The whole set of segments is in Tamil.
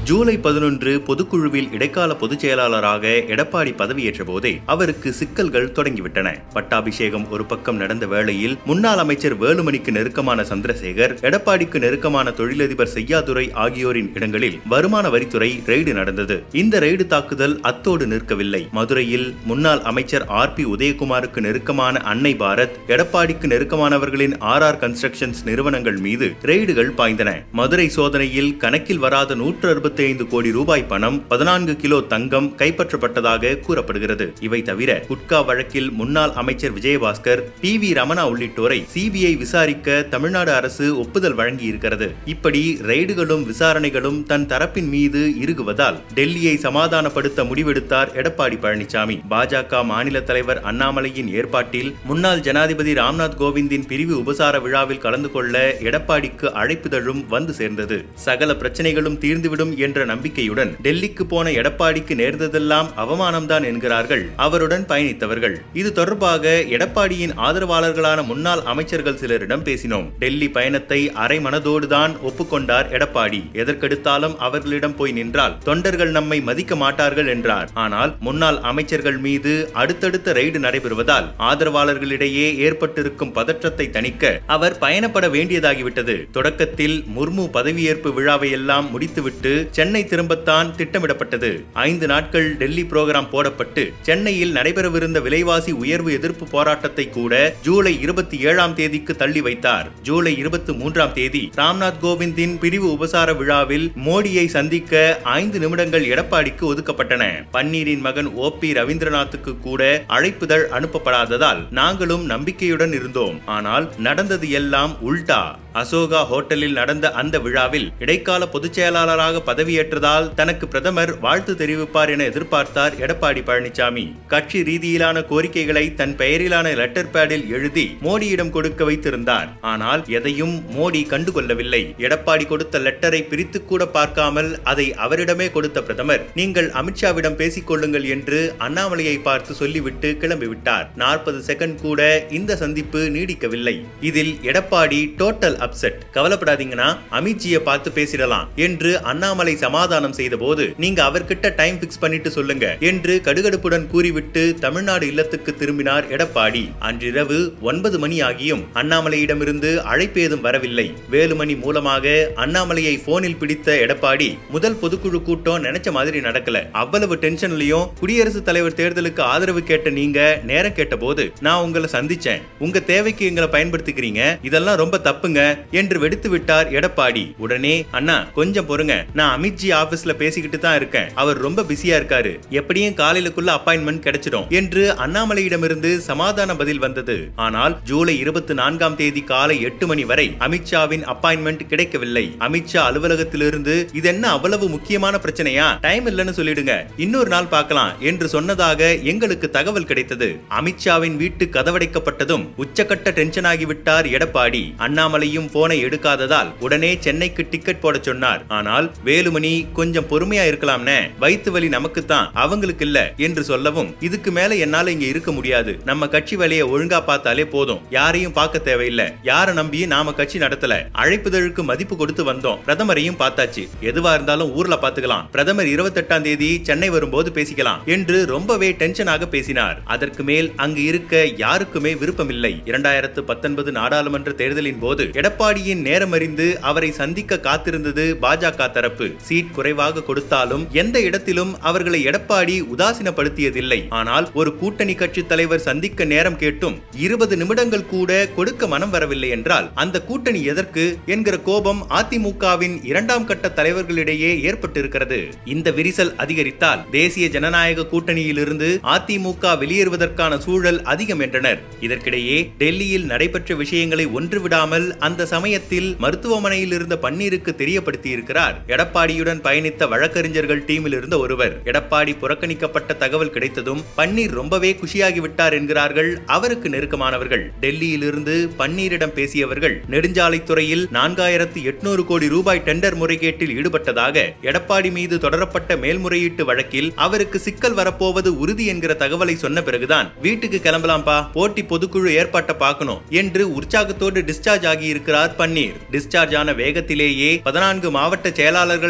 ஜூலை பதினொன்று பொதுக்குழுவில் இடைக்கால பொதுச் செயலாளராக எடப்பாடி பதவியேற்ற போதே அவருக்கு சிக்கல்கள் தொடங்கிவிட்டன பட்டாபிஷேகம் ஒரு பக்கம் நடந்த வேளையில் முன்னாள் அமைச்சர் வேலுமணிக்கு நெருக்கமான சந்திரசேகர் எடப்பாடிக்கு நெருக்கமான தொழிலதிபர் செய்யாதுரை ஆகியோரின் இடங்களில் வருமான வரித்துறை ரெய்டு நடந்தது இந்த ரெய்டு தாக்குதல் அத்தோடு நிற்கவில்லை மதுரையில் முன்னாள் அமைச்சர் ஆர் பி உதயகுமாருக்கு நெருக்கமான அன்னை பாரத் எடப்பாடிக்கு நெருக்கமானவர்களின் ஆர் ஆர் கன்ஸ்ட்ரக்ஷன்ஸ் நிறுவனங்கள் மீது ரெய்டுகள் பாய்ந்தன மதுரை சோதனையில் கணக்கில் வராத நூற்று அறுபத்தி ஐந்து கோடி ரூபாய் பணம் பதினான்கு கிலோ தங்கம் கைப்பற்றப்பட்டதாக கூறப்படுகிறது இவை தவிர குட்கா வழக்கில் முன்னாள் அமைச்சர் விஜயபாஸ்கர் பி வி ரமணா உள்ளிட்டோரை சிபிஐ விசாரிக்க தமிழ்நாடு அரசு ஒப்புதல் வழங்கியிருக்கிறது இப்படி ரெய்டுகளும் விசாரணைகளும் தன் தரப்பின் மீது இறுகுவதால் டெல்லியை சமாதானப்படுத்த முடிவெடுத்தார் எடப்பாடி பழனிசாமி பாஜக மாநில தலைவர் அண்ணாமலையின் ஏற்பாட்டில் முன்னாள் ஜனாதிபதி ராம்நாத் கோவிந்தின் பிரிவு உபசார விழாவில் கலந்து கொள்ள எடப்பாடிக்கு அழைப்புதழும் வந்து சேர்ந்தது சகல பிரச்சனைகளும் தீர்ந்துவிடும் என்ற நம்பிக்கையுடன் டெல்லிக்கு போன எடப்பாடிக்கு நேர்ந்ததெல்லாம் அவமானம்தான் என்கிறார்கள் அவருடன் பயணித்தவர்கள் இது தொடர்பாக எடப்பாடியின் ஆதரவாளர்களான முன்னாள் அமைச்சர்கள் சிலரிடம் பேசினோம் டெல்லி பயணத்தை அரை மனதோடுதான் ஒப்புக்கொண்டார் எடப்பாடி எதற்கெடுத்தாலும் அவர்களிடம் போய் நின்றால் தொண்டர்கள் நம்மை மதிக்க மாட்டார்கள் என்றார் ஆனால் முன்னாள் அமைச்சர்கள் மீது அடுத்தடுத்த ரெய்டு நடைபெறுவதால் ஆதரவாளர்களிடையே ஏற்பட்டிருக்கும் பதற்றத்தை தணிக்க அவர் பயணப்பட வேண்டியதாகிவிட்டது தொடக்கத்தில் முர்மு பதவியேற்பு விழாவை எல்லாம் முடித்துவிட்டு சென்னை திரும்பத்தான் திட்டமிடப்பட்டது ஐந்து நாட்கள் டெல்லி புரோகிராம் போடப்பட்டு சென்னையில் நடைபெறவிருந்த விலைவாசி உயர்வு எதிர்ப்பு போராட்டத்தை கூட ஜூலை இருபத்தி ஏழாம் தேதிக்கு தள்ளி வைத்தார் ஜூலை இருபத்தி மூன்றாம் தேதி ராம்நாத் கோவிந்தின் பிரிவு உபசார விழாவில் மோடியை சந்திக்க ஐந்து நிமிடங்கள் எடப்பாடிக்கு ஒதுக்கப்பட்டன பன்னீரின் மகன் ஓ பி ரவீந்திரநாத்துக்கு கூட அழைப்புதழ் அனுப்பப்படாததால் நாங்களும் நம்பிக்கையுடன் இருந்தோம் ஆனால் நடந்தது எல்லாம் உல்டா அசோகா ஹோட்டலில் நடந்த அந்த விழாவில் இடைக்கால பொதுச் செயலாளராக பதவியேற்றதால் தனக்கு பிரதமர் வாழ்த்து தெரிவிப்பார் என எதிர்பார்த்தார் எடப்பாடி பழனிசாமி கட்சி ரீதியிலான கோரிக்கைகளை தன் பெயரிலான லெட்டர் பேடில் எழுதி மோடியிடம் கொடுக்க வைத்திருந்தார் ஆனால் எதையும் மோடி கண்டுகொள்ளவில்லை எடப்பாடி கொடுத்த லெட்டரை பிரித்து கூட பார்க்காமல் அதை அவரிடமே கொடுத்த பிரதமர் நீங்கள் அமித்ஷாவிடம் பேசிக் கொள்ளுங்கள் என்று அண்ணாமலையை பார்த்து சொல்லிவிட்டு கிளம்பிவிட்டார் நாற்பது செகண்ட் கூட இந்த சந்திப்பு நீடிக்கவில்லை இதில் எடப்பாடி டோட்டல் அப்செட் கவலைப்படாதீங்கன்னா அமித்ஜியை பார்த்து பேசிடலாம் என்று அண்ணாமலை சமாதானம் செய்த போது நீங்க அவர்கிட்ட டைம் பிக்ஸ் பண்ணிட்டு சொல்லுங்க என்று கடுகடுப்புடன் கூறிவிட்டு தமிழ்நாடு இல்லத்துக்கு திரும்பினார் எடப்பாடி அன்றிரவு ஒன்பது மணி ஆகியும் அண்ணாமலையிடமிருந்து அழைப்பு ஏதும் வரவில்லை வேலுமணி மூலமாக அண்ணாமலையை போனில் பிடித்த எடப்பாடி முதல் பொதுக்குழு கூட்டம் நினைச்ச மாதிரி நடக்கல அவ்வளவு டென்ஷன்லயும் குடியரசுத் தலைவர் தேர்தலுக்கு ஆதரவு கேட்ட நீங்க நேரம் கேட்ட போது நான் உங்களை சந்திச்சேன் உங்க தேவைக்கு எங்களை பயன்படுத்திக்கிறீங்க இதெல்லாம் ரொம்ப தப்புங்க என்று வெடித்து விட்டார் எடப்பாடி உடனே அண்ணா கொஞ்சம் பொறுங்க நான் அமித்ஜி ஆபீஸ்ல பேசிக்கிட்டு தான் இருக்கேன் அவர் ரொம்ப பிஸியா இருக்காரு எப்படியும் காலையிலுக்குள்ள அப்பாயின்மெண்ட் கிடைச்சிடும் என்று அண்ணாமலையிடமிருந்து சமாதான பதில் வந்தது ஆனால் ஜூலை இருபத்தி நான்காம் தேதி காலை எட்டு மணி வரை அமித்ஷாவின் அப்பாயின்மெண்ட் கிடைக்கவில்லை அமித்ஷா அலுவலகத்திலிருந்து இது என்ன அவ்வளவு முக்கியமான பிரச்சனையா டைம் இல்லைன்னு சொல்லிடுங்க இன்னொரு நாள் பார்க்கலாம் என்று சொன்னதாக எங்களுக்கு தகவல் கிடைத்தது அமித்ஷாவின் வீட்டு கதவடைக்கப்பட்டதும் உச்சக்கட்ட டென்ஷன் ஆகிவிட்டார் எடப்பாடி அண்ணாமலையும் போனை எடுக்காததால் உடனே சென்னைக்கு டிக்கெட் போட சொன்னார் ஆனால் வேலுமணி கொஞ்சம் பொறுமையா இருக்கலாம்னே வயிற்று வலி நமக்குத்தான் அவங்களுக்கு இல்ல என்று சொல்லவும் இதுக்கு மேல என்னால இங்க இருக்க முடியாது நம்ம கட்சி வேலையை ஒழுங்கா பார்த்தாலே போதும் யாரையும் பார்க்க தேவையில்லை யார நம்பியும் நாம கட்சி நடத்தல அழைப்புதழுக்கு மதிப்பு கொடுத்து வந்தோம் பிரதமரையும் பார்த்தாச்சு எதுவா இருந்தாலும் ஊர்ல பாத்துக்கலாம் பிரதமர் இருபத்தெட்டாம் தேதி சென்னை வரும்போது பேசிக்கலாம் என்று ரொம்பவே டென்ஷனாக பேசினார் அதற்கு மேல் அங்கு இருக்க யாருக்குமே விருப்பமில்லை இரண்டாயிரத்து பத்தொன்பது நாடாளுமன்ற தேர்தலின் போது எடப்பாடியின் நேரம் அறிந்து அவரை சந்திக்க காத்திருந்தது பாஜக தரப்பு சீட் குறைவாக கொடுத்தாலும் எந்த இடத்திலும் அவர்களை எடப்பாடி உதாசீனப்படுத்தியதில்லை ஆனால் ஒரு கூட்டணி கட்சி தலைவர் சந்திக்க நேரம் கேட்டும் இருபது நிமிடங்கள் கூட கொடுக்க மனம் வரவில்லை என்றால் அந்த கூட்டணி எதற்கு என்கிற கோபம் அதிமுகவின் இரண்டாம் கட்ட தலைவர்களிடையே ஏற்பட்டிருக்கிறது இந்த விரிசல் அதிகரித்தால் தேசிய ஜனநாயக கூட்டணியிலிருந்து அதிமுக வெளியேறுவதற்கான சூழல் அதிகம் என்றனர் இதற்கிடையே டெல்லியில் நடைபெற்ற விஷயங்களை ஒன்றுவிடாமல் அந்த சமயத்தில் மருத்துவமனையில் இருந்த பன்னீருக்கு தெரியப்படுத்தி இருக்கிறார் எடப்பாடியுடன் பயணித்த வழக்கறிஞர்கள் டீமில் இருந்த ஒருவர் எடப்பாடி புறக்கணிக்கப்பட்ட தகவல் கிடைத்ததும் பன்னீர் ரொம்பவே குஷியாகி விட்டார் என்கிறார்கள் அவருக்கு நெருக்கமானவர்கள் டெல்லியில் இருந்து பன்னீரிடம் பேசியவர்கள் நெடுஞ்சாலைத்துறையில் நான்காயிரத்து எட்நூறு கோடி ரூபாய் டெண்டர் முறைகேட்டில் ஈடுபட்டதாக எடப்பாடி மீது தொடரப்பட்ட மேல்முறையீட்டு வழக்கில் அவருக்கு சிக்கல் வரப்போவது உறுதி என்கிற தகவலை சொன்ன பிறகுதான் வீட்டுக்கு கிளம்பலாம்பா போட்டி பொதுக்குழு ஏற்பாட்டை பார்க்கணும் என்று உற்சாகத்தோடு டிஸ்சார்ஜ் ஆகி இருக்கிறார் பன்னீர் டிஸ்சார்ஜ் ஆன வேகத்திலேயே பதினான்கு மாவட்ட செயலாளர்களை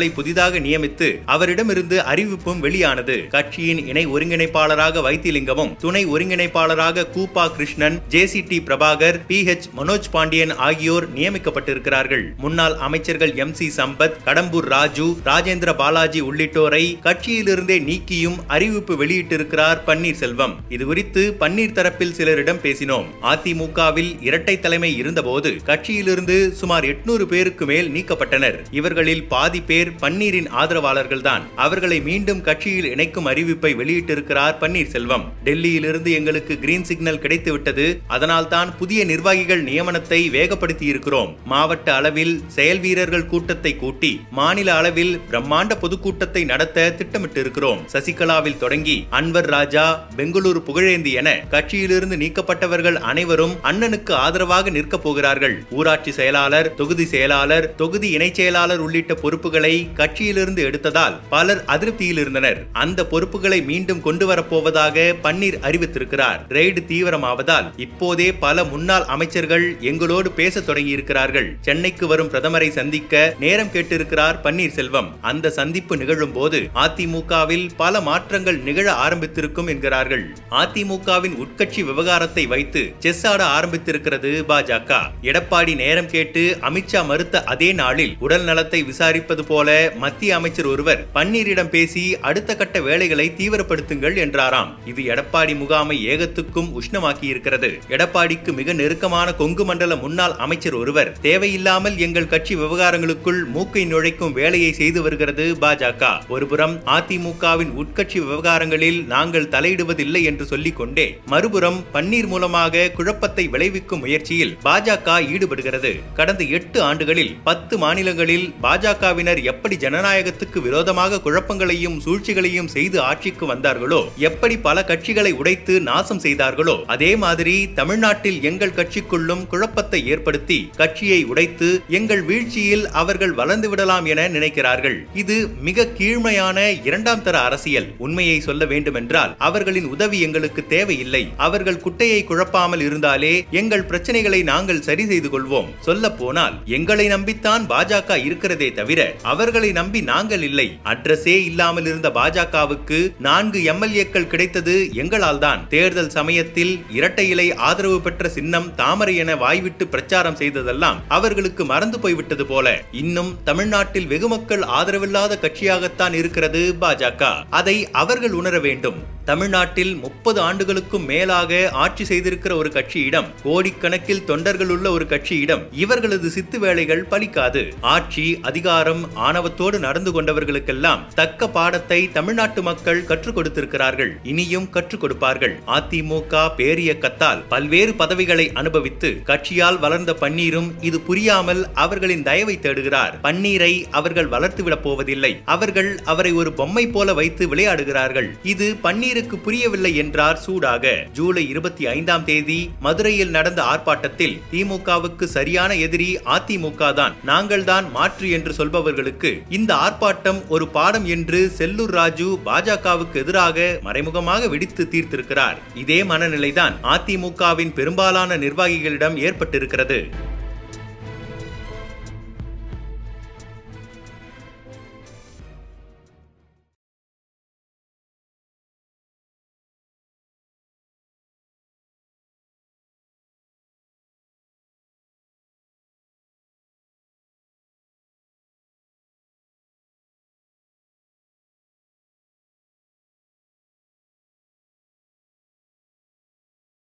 அமைச்சரை புதிதாக நியமித்து அவரிடமிருந்து அறிவிப்பும் வெளியானது கட்சியின் இணை ஒருங்கிணைப்பாளராக வைத்திலிங்கமும் துணை ஒருங்கிணைப்பாளராக கூப்பா Krishnan J C D Prabhakar P H Manoj Pandian ஆகியோர் நியமிக்கப்பட்டிருக்கிறார்கள் முன்னாள் அமைச்சர்கள் எம் சி சம்பத் கடம்பூர் ராஜு ராஜேந்திர பாலாஜி உள்ளிட்டோரை கட்சியிலிருந்தே நீக்கியும் அறிவிப்பு வெளியிட்டிருக்கிறார் பன்னீர்செல்வம் இதுகுறித்து பன்னீர் தரப்பில் சிலரிடம் பேசினோம் அதிமுகவில் இரட்டை தலைமை இருந்தபோது கட்சியிலிருந்து சுமார் எட்நூறு பேருக்கு மேல் நீக்கப்பட்டனர் இவர்களில் பாதி பேர் பன்னீரின் ஆதரவாளர்கள்தான் அவர்களை மீண்டும் கட்சியில் இணைக்கும் அறிவிப்பை வெளியிட்டிருக்கிறார் பன்னீர்செல்வம் டெல்லியிலிருந்து எங்களுக்கு கிரீன் சிக்னல் கிடைத்துவிட்டது அதனால்தான் புதிய நிர்வாகிகள் நியமனத்தை வேகப்படுத்தி இருக்கிறோம் மாவட்ட அளவில் செயல் வீரர்கள் கூட்டத்தை கூட்டி மாநில அளவில் பிரம்மாண்ட பொதுக்கூட்டத்தை நடத்த திட்டமிட்டு இருக்கிறோம் சசிகலாவில் தொடங்கி அன்வர் ராஜா பெங்களூரு புகழேந்தி என கட்சியிலிருந்து நீக்கப்பட்டவர்கள் அனைவரும் அண்ணனுக்கு ஆதரவாக நிற்கப் போகிறார்கள் ஊராட்சி செயலாளர் தொகுதி செயலாளர் தொகுதி இணைச் செயலாளர் உள்ளிட்ட பொறுப்புகளை கட்சியிலிருந்து எடுத்ததால் பலர் அதிருப்தியில் இருந்தனர் அந்த பொறுப்புகளை மீண்டும் கொண்டு வரப்போவதாக பன்னீர் அறிவித்திருக்கிறார் ரெய்டு தீவிரமாவதால் இப்போதே பல முன்னாள் அமைச்சர்கள் எங்களோடு பேச தொடங்கியிருக்கிறார்கள் சென்னைக்கு வரும் பிரதமரை சந்திக்க நேரம் கேட்டிருக்கிறார் பன்னீர்செல்வம் அந்த சந்திப்பு நிகழும் போது அதிமுகவில் பல மாற்றங்கள் நிகழ ஆரம்பித்திருக்கும் என்கிறார்கள் அதிமுகவின் உட்கட்சி விவகாரத்தை வைத்து செஸ் ஆட ஆரம்பித்திருக்கிறது பாஜக எடப்பாடி நேரம் கேட்டு அமித்ஷா மறுத்த அதே நாளில் உடல் நலத்தை விசாரிப்பது போல மத்திய அமைச்சர் ஒருவர் பன்னீரிடம் பேசி அடுத்த கட்ட வேலைகளை தீவிரப்படுத்துங்கள் என்றாராம் இது எடப்பாடி முகாமை ஏகத்துக்கும் உஷ்ணமாக்கி இருக்கிறது எடப்பாடிக்கு மிக நெருக்கமான கொங்கு மண்டல முன்னாள் அமைச்சர் ஒருவர் தேவையில்லாமல் எங்கள் கட்சி விவகாரங்களுக்குள் மூக்கை நுழைக்கும் வேலையை செய்து வருகிறது பாஜக ஒருபுறம் அதிமுகவின் உட்கட்சி விவகாரங்களில் நாங்கள் தலையிடுவதில்லை என்று சொல்லிக் கொண்டே மறுபுறம் பன்னீர் மூலமாக குழப்பத்தை விளைவிக்கும் முயற்சியில் பாஜக ஈடுபடுகிறது கடந்த எட்டு ஆண்டுகளில் பத்து மாநிலங்களில் பாஜகவினர் எப்படி ஜனநாயகத்துக்கு விரோதமாக குழப்பங்களையும் சூழ்ச்சிகளையும் செய்து ஆட்சிக்கு வந்தார்களோ எப்படி பல கட்சிகளை உடைத்து நாசம் செய்தார்களோ அதே மாதிரி தமிழ்நாட்டில் எங்கள் கட்சிக்குள்ளும் குழப்பத்தை ஏற்படுத்தி கட்சியை உடைத்து எங்கள் வீழ்ச்சியில் அவர்கள் வளர்ந்து விடலாம் என நினைக்கிறார்கள் இது மிக கீழ்மையான இரண்டாம் தர அரசியல் உண்மையை சொல்ல வேண்டுமென்றால் அவர்களின் உதவி எங்களுக்கு தேவையில்லை அவர்கள் குட்டையை குழப்பாமல் இருந்தாலே எங்கள் பிரச்சனைகளை நாங்கள் சரி செய்து கொள்வோம் சொல்ல போனால் எங்களை நம்பித்தான் பாஜக இருக்கிறதே தவிர அவர்களை நம்பி நாங்கள் இல்லை அட்ரஸே இல்லாமல் இருந்த பாஜகவுக்கு நான்கு எம்எல்ஏக்கள் கிடைத்தது எங்களால் தான் தேர்தல் சமயத்தில் இரட்டை இலை ஆதரவு பெற்ற சின்னம் தாமரை என வாய்விட்டு பிரச்சாரம் செய்ததெல்லாம் அவர்களுக்கு மறந்து போய்விட்டது போல இன்னும் தமிழ்நாட்டில் வெகுமக்கள் ஆதரவில்லாத கட்சியாகத்தான் இருக்கிறது பாஜக அதை அவர்கள் உணர வேண்டும் தமிழ்நாட்டில் முப்பது ஆண்டுகளுக்கும் மேலாக ஆட்சி செய்திருக்கிற ஒரு கட்சியிடம் கோடிக்கணக்கில் தொண்டர்கள் உள்ள ஒரு கட்சியிடம் இவர்களது சித்து வேலைகள் பலிக்காது ஆட்சி அதிகாரம் ஆணவத்தோடு நடந்து கொண்டவர்களுக்கெல்லாம் தக்க பாடத்தை தமிழ்நாட்டு மக்கள் கற்றுக் கொடுத்திருக்கிறார்கள் இனியும் கற்றுக் கொடுப்பார்கள் அதிமுக பேரியக்கத்தால் பல்வேறு பதவிகளை அனுபவித்து கட்சியால் வளர்ந்த பன்னீரும் இது புரியாமல் அவர்களின் தயவை தேடுகிறார் பன்னீரை அவர்கள் வளர்த்துவிடப் போவதில்லை அவர்கள் அவரை ஒரு பொம்மை போல வைத்து விளையாடுகிறார்கள் இது பன்னீருக்கு புரியவில்லை என்றார் சூடாக ஜூலை இருபத்தி ஐந்தாம் தேதி மதுரையில் நடந்த ஆர்ப்பாட்டத்தில் திமுகவுக்கு சரியான எதிரி அதிமுக தான் நாங்கள் தான் மாற்று என்று சொல்பவர்களுக்கு இந்த ஆர்ப்பாட்டம் ஒரு பாடம் என்று செல்லூர் ராஜு பாஜகவுக்கு எதிராக மறைமுகமாக வெடித்து தீர்த்திருக்கிறார் இதே மனநிலைதான் அதிமுகவின் பெரும்பாலான நிர்வாகிகளிடம் ஏற்பட்டிருக்கிறது